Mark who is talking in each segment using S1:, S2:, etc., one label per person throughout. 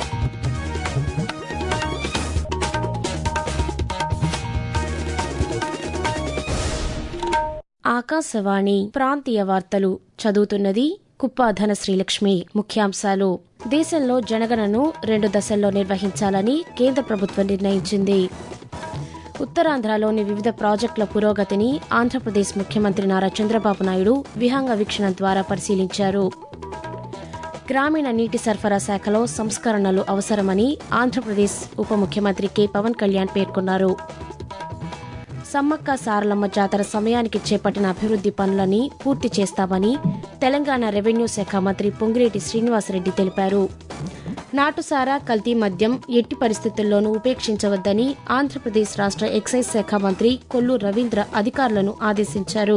S1: ఆకాశవాణి ప్రాంతీయ వార్తలు చదువుతున్నది కుప్పాధన శ్రీలక్ష్మి ముఖ్యాంశాలు దేశంలో జనగణను రెండు దశల్లో నిర్వహించాలని కేంద్ర ప్రభుత్వం నిర్ణయించింది ఉత్తరాంధ్రలోని వివిధ ప్రాజెక్టుల పురోగతిని ఆంధ్రప్రదేశ్ ముఖ్యమంత్రి నారా చంద్రబాబు నాయుడు విహంగ వీక్షణ ద్వారా పరిశీలించారు గ్రామీణ నీటి సరఫరా శాఖలో సంస్కరణలు అవసరమని ఆంధ్రప్రదేశ్ ఉప ముఖ్యమంత్రి కె పవన్ కళ్యాణ్ పేర్కొన్నారు సమ్మక్క సారలమ్మ జాతర సమయానికి చేపట్టిన అభివృద్ది పనులని పూర్తి చేస్తామని తెలంగాణ రెవెన్యూ శాఖ మంత్రి పొంగిరెడ్డి శ్రీనివాసరెడ్డి తెలిపారు నాటుసారా కల్తీ మద్యం ఎట్టి పరిస్థితుల్లోనూ ఉపేక్షించవద్దని ఆంధ్రప్రదేశ్ రాష్ట్ర ఎక్సైజ్ శాఖ మంత్రి కొల్లు రవీంద్ర అధికారులను ఆదేశించారు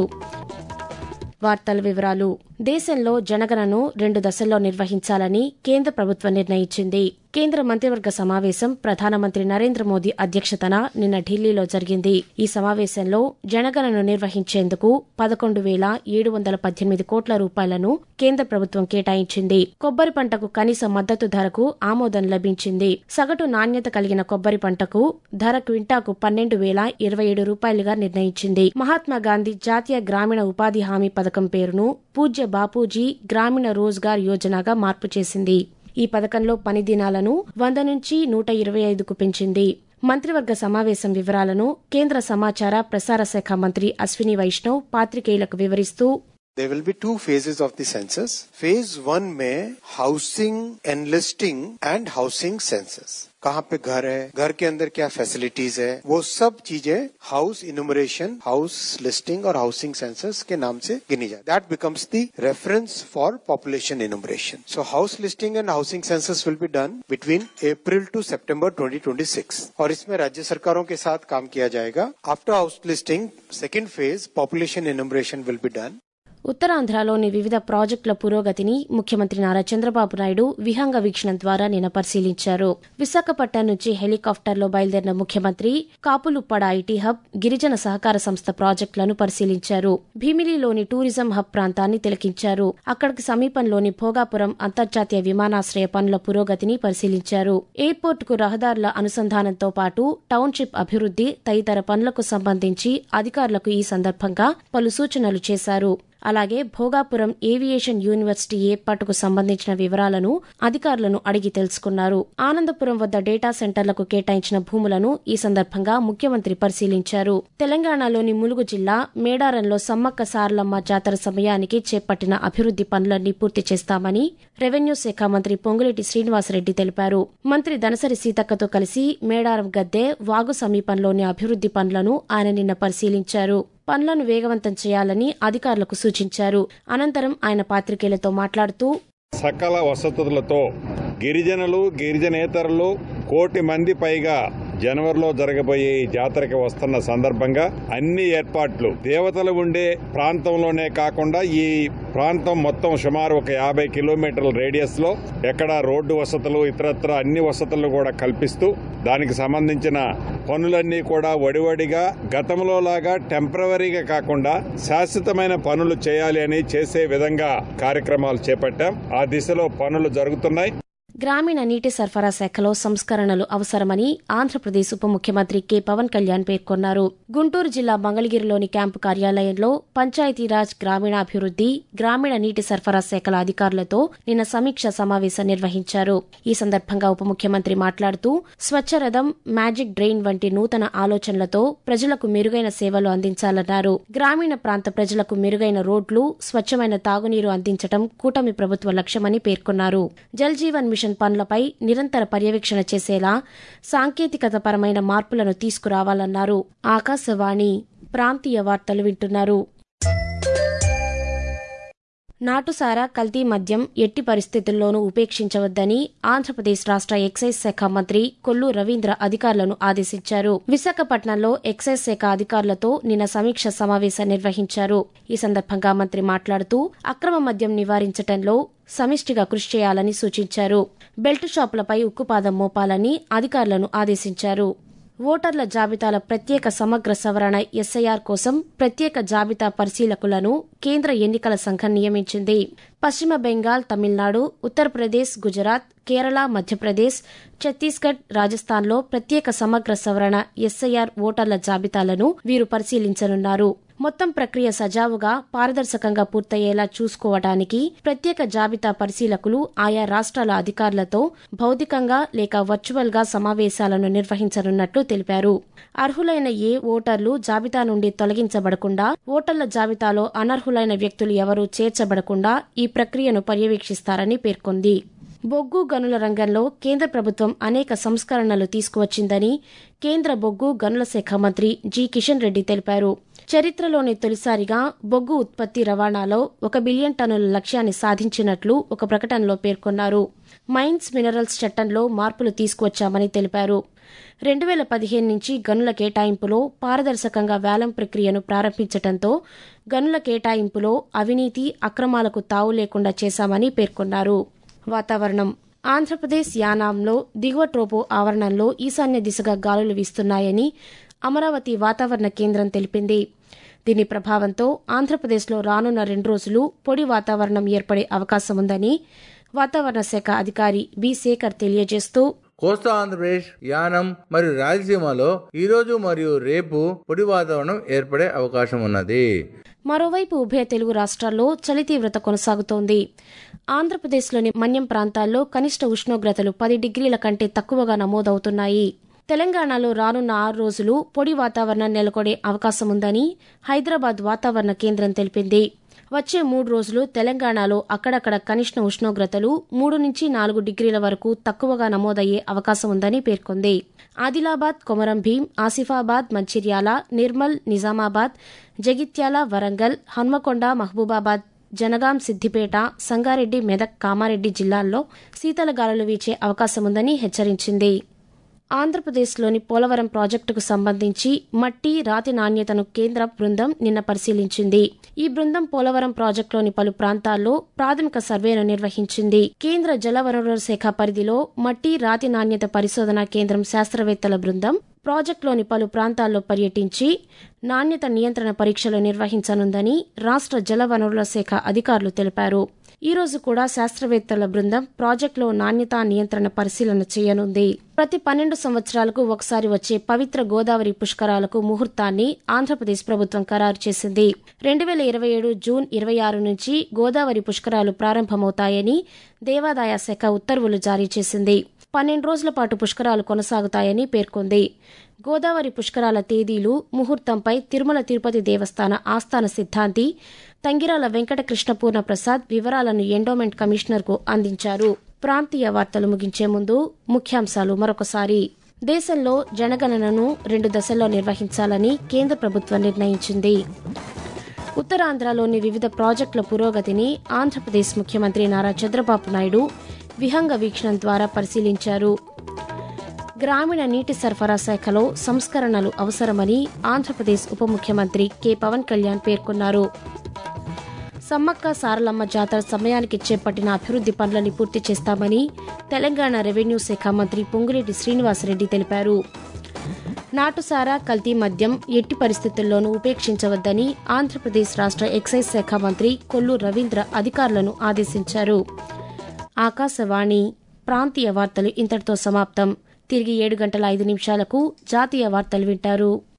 S1: వార్తల వివరాలు దేశంలో జనగణను రెండు దశల్లో నిర్వహించాలని కేంద్ర ప్రభుత్వం నిర్ణయించింది కేంద్ర మంత్రివర్గ సమావేశం ప్రధానమంత్రి నరేంద్ర మోదీ అధ్యక్షతన నిన్న ఢిల్లీలో జరిగింది ఈ సమావేశంలో జనగణను నిర్వహించేందుకు పదకొండు వేల ఏడు వందల పద్దెనిమిది కోట్ల రూపాయలను కేంద్ర ప్రభుత్వం కేటాయించింది కొబ్బరి పంటకు కనీస మద్దతు ధరకు ఆమోదం లభించింది సగటు నాణ్యత కలిగిన కొబ్బరి పంటకు ధర క్వింటాకు పన్నెండు వేల ఇరవై ఏడు రూపాయలుగా నిర్ణయించింది మహాత్మా గాంధీ జాతీయ గ్రామీణ ఉపాధి హామీ పథకం పేరును పూజ్య బాపూజీ గ్రామీణ రోజ్గార్ యోజనగా మార్పు చేసింది ఈ పథకంలో పని దినాలను వంద నుంచి నూట ఇరవై ఐదుకు పెంచింది మంత్రివర్గ సమావేశం వివరాలను కేంద్ర సమాచార ప్రసార శాఖ మంత్రి అశ్విని వైష్ణవ్ పాత్రికేయులకు వివరిస్తూ
S2: There will be two phases of the census. Phase one में housing enlisting and housing census. कहाँ पे घर है घर के अंदर क्या फैसिलिटीज है वो सब चीजें हाउस इनुमरेशन हाउस लिस्टिंग और हाउसिंग सेंसस के नाम से गिनी जाए that becomes the reference for population enumeration so house listing and housing census will be done between April to September 2026 और इसमें राज्य सरकारों के साथ काम किया जाएगा after house listing second phase population enumeration will be done
S1: ఉత్తరాంధ్రలోని వివిధ ప్రాజెక్టుల పురోగతిని ముఖ్యమంత్రి నారా చంద్రబాబు నాయుడు విహంగ వీక్షణ ద్వారా నిన్న పరిశీలించారు విశాఖపట్నం నుంచి హెలికాప్టర్లో బయలుదేరిన ముఖ్యమంత్రి కాపులుప్పడ ఐటీ హబ్ గిరిజన సహకార సంస్థ ప్రాజెక్టులను పరిశీలించారు భీమిలిలోని టూరిజం హబ్ ప్రాంతాన్ని తిలకించారు అక్కడికి సమీపంలోని భోగాపురం అంతర్జాతీయ విమానాశ్రయ పనుల పురోగతిని పరిశీలించారు ఎయిర్పోర్టుకు రహదారుల అనుసంధానంతో పాటు టౌన్షిప్ అభివృద్ది తదితర పనులకు సంబంధించి అధికారులకు ఈ సందర్భంగా పలు సూచనలు చేశారు అలాగే భోగాపురం ఏవియేషన్ యూనివర్సిటీ ఏర్పాటుకు సంబంధించిన వివరాలను అధికారులను అడిగి తెలుసుకున్నారు ఆనందపురం వద్ద డేటా సెంటర్లకు కేటాయించిన భూములను ఈ సందర్భంగా ముఖ్యమంత్రి పరిశీలించారు తెలంగాణలోని ములుగు జిల్లా మేడారంలో సమ్మక్క సారలమ్మ జాతర సమయానికి చేపట్టిన అభివృద్ది పనులన్నీ పూర్తి చేస్తామని రెవెన్యూ శాఖ మంత్రి పొంగులేటి శ్రీనివాసరెడ్డి తెలిపారు మంత్రి దనసరి సీతక్కతో కలిసి మేడారం గద్దె వాగు సమీపంలోని అభివృద్ది పనులను ఆయన నిన్న పరిశీలించారు పనులను వేగవంతం చేయాలని అధికారులకు సూచించారు అనంతరం ఆయన పాత్రికేయులతో మాట్లాడుతూ
S3: సకల వసతులతో గిరిజనులు గిరిజనేతరులు కోటి మంది పైగా జనవరిలో జరగబోయే ఈ జాతరకి వస్తున్న సందర్భంగా అన్ని ఏర్పాట్లు దేవతలు ఉండే ప్రాంతంలోనే కాకుండా ఈ ప్రాంతం మొత్తం సుమారు ఒక యాభై కిలోమీటర్ల రేడియస్ లో ఎక్కడ రోడ్డు వసతులు ఇతరత్ర అన్ని వసతులు కూడా కల్పిస్తూ దానికి సంబంధించిన పనులన్నీ కూడా వడివడిగా గతంలో లాగా టెంపరవరీగా కాకుండా శాశ్వతమైన పనులు చేయాలి అని చేసే విధంగా కార్యక్రమాలు చేపట్టాం ఆ దిశలో పనులు జరుగుతున్నాయి
S1: గ్రామీణ నీటి సరఫరా శాఖలో సంస్కరణలు అవసరమని ఆంధ్రప్రదేశ్ ఉప ముఖ్యమంత్రి కె పవన్ కళ్యాణ్ పేర్కొన్నారు గుంటూరు జిల్లా మంగళగిరిలోని క్యాంపు కార్యాలయంలో పంచాయతీరాజ్ గ్రామీణాభివృద్ది గ్రామీణ నీటి సరఫరా శాఖల అధికారులతో నిన్న సమీక్ష సమావేశం నిర్వహించారు ఈ సందర్భంగా ఉప ముఖ్యమంత్రి మాట్లాడుతూ స్వచ్ఛరథం మ్యాజిక్ డ్రెయిన్ వంటి నూతన ఆలోచనలతో ప్రజలకు మెరుగైన సేవలు అందించాలన్నారు గ్రామీణ ప్రాంత ప్రజలకు మెరుగైన రోడ్లు స్వచ్ఛమైన తాగునీరు అందించడం కూటమి ప్రభుత్వ లక్ష్యమని పేర్కొన్నారు జల్ జీవన్ మిషన్ పనులపై నిరంతర పర్యవేక్షణ చేసేలా సాంకేతికత పరమైన మార్పులను తీసుకురావాలన్నారు ఆకాశవాణి ప్రాంతీయ వార్తలు వింటున్నారు నాటుసారా కల్తీ మద్యం ఎట్టి పరిస్థితుల్లోనూ ఉపేక్షించవద్దని ఆంధ్రప్రదేశ్ రాష్ట్ర ఎక్సైజ్ శాఖ మంత్రి కొల్లు రవీంద్ర అధికారులను ఆదేశించారు విశాఖపట్నంలో ఎక్సైజ్ శాఖ అధికారులతో నిన్న సమీక్ష సమావేశం నిర్వహించారు ఈ సందర్భంగా మంత్రి మాట్లాడుతూ అక్రమ మద్యం నివారించడంలో సమిష్టిగా కృషి చేయాలని సూచించారు బెల్ట్ షాపులపై ఉక్కుపాదం మోపాలని అధికారులను ఆదేశించారు ఓటర్ల జాబితాల ప్రత్యేక సమగ్ర సవరణ ఎస్ఐఆర్ కోసం ప్రత్యేక జాబితా పరిశీలకులను కేంద్ర ఎన్నికల సంఘం నియమించింది పశ్చిమ బెంగాల్ తమిళనాడు ఉత్తరప్రదేశ్ గుజరాత్ కేరళ మధ్యప్రదేశ్ ఛత్తీస్గఢ్ రాజస్థాన్లో ప్రత్యేక సమగ్ర సవరణ ఎస్ఐఆర్ ఓటర్ల జాబితాలను వీరు పరిశీలించనున్నారు మొత్తం ప్రక్రియ సజావుగా పారదర్శకంగా పూర్తయ్యేలా చూసుకోవడానికి ప్రత్యేక జాబితా పరిశీలకులు ఆయా రాష్ట్రాల అధికారులతో భౌతికంగా లేక వర్చువల్ గా సమావేశాలను నిర్వహించనున్నట్లు తెలిపారు అర్హులైన ఏ ఓటర్లు జాబితా నుండి తొలగించబడకుండా ఓటర్ల జాబితాలో అనర్హులైన వ్యక్తులు ఎవరూ చేర్చబడకుండా ఈ ప్రక్రియను పర్యవేక్షిస్తారని పేర్కొంది బొగ్గు గనుల రంగంలో కేంద్ర ప్రభుత్వం అనేక సంస్కరణలు తీసుకువచ్చిందని కేంద్ర బొగ్గు గనుల శాఖ మంత్రి జి కిషన్ రెడ్డి తెలిపారు చరిత్రలోనే తొలిసారిగా బొగ్గు ఉత్పత్తి రవాణాలో ఒక బిలియన్ టన్నుల లక్ష్యాన్ని సాధించినట్లు ఒక ప్రకటనలో పేర్కొన్నారు మైన్స్ మినరల్స్ చట్టంలో మార్పులు తీసుకువచ్చామని తెలిపారు రెండు వేల పదిహేను నుంచి గనుల కేటాయింపులో పారదర్శకంగా వేలం ప్రక్రియను ప్రారంభించడంతో గనుల కేటాయింపులో అవినీతి అక్రమాలకు తావు లేకుండా చేశామని పేర్కొన్నారు వాతావరణం ఆంధ్రప్రదేశ్ యానాంలో దిగువ ట్రోపో ఆవరణంలో ఈశాన్య దిశగా గాలులు వీస్తున్నాయని అమరావతి వాతావరణ కేంద్రం తెలిపింది దీని ప్రభావంతో ఆంధ్రప్రదేశ్లో రానున్న రెండు రోజులు పొడి వాతావరణం ఏర్పడే అవకాశం ఉందని వాతావరణ శాఖ అధికారి బి శేఖర్ తెలియజేస్తూ
S4: కోస్తా ఆంధ్రప్రదేశ్ యానం మరియు రాయలసీమలో ఈ రోజు మరియు రేపు పొడి వాతావరణం ఏర్పడే అవకాశం ఉన్నది
S1: మరోవైపు ఉభయ తెలుగు రాష్ట్రాల్లో చలి తీవ్రత కొనసాగుతోంది ఆంధ్రప్రదేశ్లోని మన్యం ప్రాంతాల్లో కనిష్ట ఉష్ణోగ్రతలు పది డిగ్రీల కంటే తక్కువగా నమోదవుతున్నాయి తెలంగాణలో రానున్న ఆరు రోజులు పొడి వాతావరణం నెలకొనే అవకాశం ఉందని హైదరాబాద్ వాతావరణ కేంద్రం తెలిపింది వచ్చే మూడు రోజులు తెలంగాణలో అక్కడక్కడ కనిష్ట ఉష్ణోగ్రతలు మూడు నుంచి నాలుగు డిగ్రీల వరకు తక్కువగా నమోదయ్యే అవకాశం ఉందని పేర్కొంది ఆదిలాబాద్ కొమరం భీం ఆసిఫాబాద్ మంచిర్యాల నిర్మల్ నిజామాబాద్ జగిత్యాల వరంగల్ హన్మకొండ మహబూబాబాద్ జనగాం సిద్దిపేట సంగారెడ్డి మెదక్ కామారెడ్డి జిల్లాల్లో శీతల గాలులు వీచే అవకాశముందని హెచ్చరించింది ఆంధ్రప్రదేశ్లోని పోలవరం ప్రాజెక్టుకు సంబంధించి మట్టి రాతి నాణ్యతను కేంద్ర బృందం నిన్న పరిశీలించింది ఈ బృందం పోలవరం ప్రాజెక్టులోని పలు ప్రాంతాల్లో ప్రాథమిక సర్వేను నిర్వహించింది కేంద్ర జలవనరుల శాఖ పరిధిలో మట్టి రాతి నాణ్యత పరిశోధన కేంద్రం శాస్త్రవేత్తల బృందం ప్రాజెక్టులోని పలు ప్రాంతాల్లో పర్యటించి నాణ్యత నియంత్రణ పరీక్షలు నిర్వహించనుందని రాష్ట్ర జలవనరుల శాఖ అధికారులు తెలిపారు ఈ రోజు కూడా శాస్త్రవేత్తల బృందం ప్రాజెక్టులో నాణ్యతా నియంత్రణ పరిశీలన చేయనుంది ప్రతి పన్నెండు సంవత్సరాలకు ఒకసారి వచ్చే పవిత్ర గోదావరి పుష్కరాలకు ముహూర్తాన్ని ఆంధ్రప్రదేశ్ ప్రభుత్వం ఖరారు చేసింది రెండు వేల ఇరవై ఏడు జూన్ ఇరవై ఆరు నుంచి గోదావరి పుష్కరాలు ప్రారంభమవుతాయని దేవాదాయ శాఖ ఉత్తర్వులు జారీ చేసింది పన్నెండు రోజుల పాటు పుష్కరాలు కొనసాగుతాయని పేర్కొంది గోదావరి పుష్కరాల తేదీలు ముహూర్తంపై తిరుమల తిరుపతి దేవస్థాన ఆస్థాన సిద్ధాంతి తంగిరాల వెంకట కృష్ణపూర్ణ ప్రసాద్ వివరాలను ఎండోమెంట్ కమిషనర్కు అందించారు ప్రాంతీయ వార్తలు ముగించే ముందు ముఖ్యాంశాలు మరొకసారి దేశంలో జనగణనను రెండు దశల్లో నిర్వహించాలని కేంద్ర ప్రభుత్వం నిర్ణయించింది ఉత్తరాంధ్రలోని వివిధ ప్రాజెక్టుల పురోగతిని ఆంధ్రప్రదేశ్ ముఖ్యమంత్రి నారా చంద్రబాబు నాయుడు విహంగ వీక్షణం ద్వారా పరిశీలించారు గ్రామీణ నీటి సరఫరా శాఖలో సంస్కరణలు అవసరమని ఆంధ్రప్రదేశ్ ఉప ముఖ్యమంత్రి కె పవన్ కళ్యాణ్ పేర్కొన్నారు సమ్మక్క సారలమ్మ జాతర సమయానికి చేపట్టిన అభివృద్ది పనులని పూర్తి చేస్తామని తెలంగాణ రెవెన్యూ శాఖ మంత్రి పొంగులేటి శ్రీనివాసరెడ్డి తెలిపారు నాటుసారా కల్తీ మద్యం ఎట్టి పరిస్థితుల్లోనూ ఉపేక్షించవద్దని ఆంధ్రప్రదేశ్ రాష్ట్ర ఎక్సైజ్ శాఖ మంత్రి కొల్లు రవీంద్ర అధికారులను ఆదేశించారు ఆకాశవాణి ప్రాంతీయ వార్తలు ఇంతటితో సమాప్తం తిరిగి ఏడు గంటల ఐదు నిమిషాలకు జాతీయ వార్తలు వింటారు